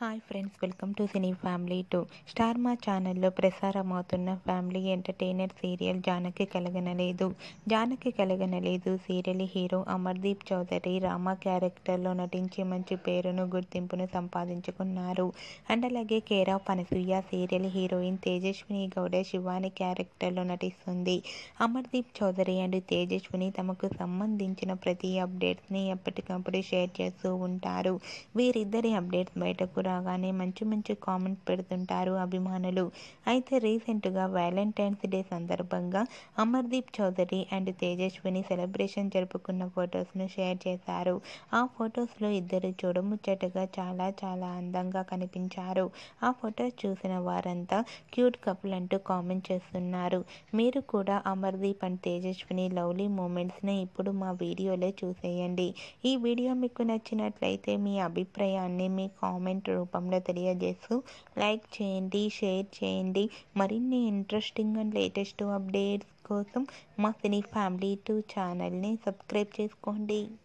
hi friends welcome to cine family two star Maa ఛానల్లో ప్రసారమవుతున్న family entertainer serial Janaki Kalaganaledu Janaki Kalaganaledu serial hero Amardeep Chowdary Rama క్యారెక్టర్లో నటించి మంచి పేరును గుర్తింపును సంపాదించుకున్నారు అండ్ అలాగే కేరా పనసూయ సీరియల్ హీరోయిన్ తేజస్విని గౌడ శివాని క్యారెక్టర్లో నటిస్తుంది అమర్దీప్ చౌదరి అండ్ తేజస్విని తమకు సంబంధించిన ప్రతి అప్డేట్స్ని ఎప్పటికప్పుడు షేర్ చేస్తూ ఉంటారు వీరిద్దరి అప్డేట్స్ బయటకు రాగానే మంచి మంచి కామెంట్ పెడుతుంటారు అభిమానులు అయితే రీసెంట్గా వ్యాలంటైన్స్ డే సందర్భంగా అమర్దీప్ చౌదరి అండ్ తేజస్విని సెలబ్రేషన్ జరుపుకున్న ఫొటోస్ను షేర్ చేశారు ఆ ఫొటోస్లో ఇద్దరు చూడముచ్చటగా చాలా చాలా అందంగా కనిపించారు ఆ ఫొటోస్ చూసిన వారంతా క్యూట్ కపుల్ అంటూ కామెంట్ చేస్తున్నారు మీరు కూడా అమర్దీప్ అండ్ తేజస్విని లవ్లీ మూమెంట్స్ని ఇప్పుడు మా వీడియోలో చూసేయండి ఈ వీడియో మీకు నచ్చినట్లయితే మీ అభిప్రాయాన్ని మీ కామెంట్ రూపంలో తెలియజేస్తూ లైక్ చేయండి షేర్ చేయండి మరిన్ని ఇంట్రెస్టింగ్ అండ్ లేటెస్ట్ అప్డేట్స్ కోసం మా సినీ ఫ్యామిలీ టూ ఛానల్ని సబ్స్క్రైబ్ చేసుకోండి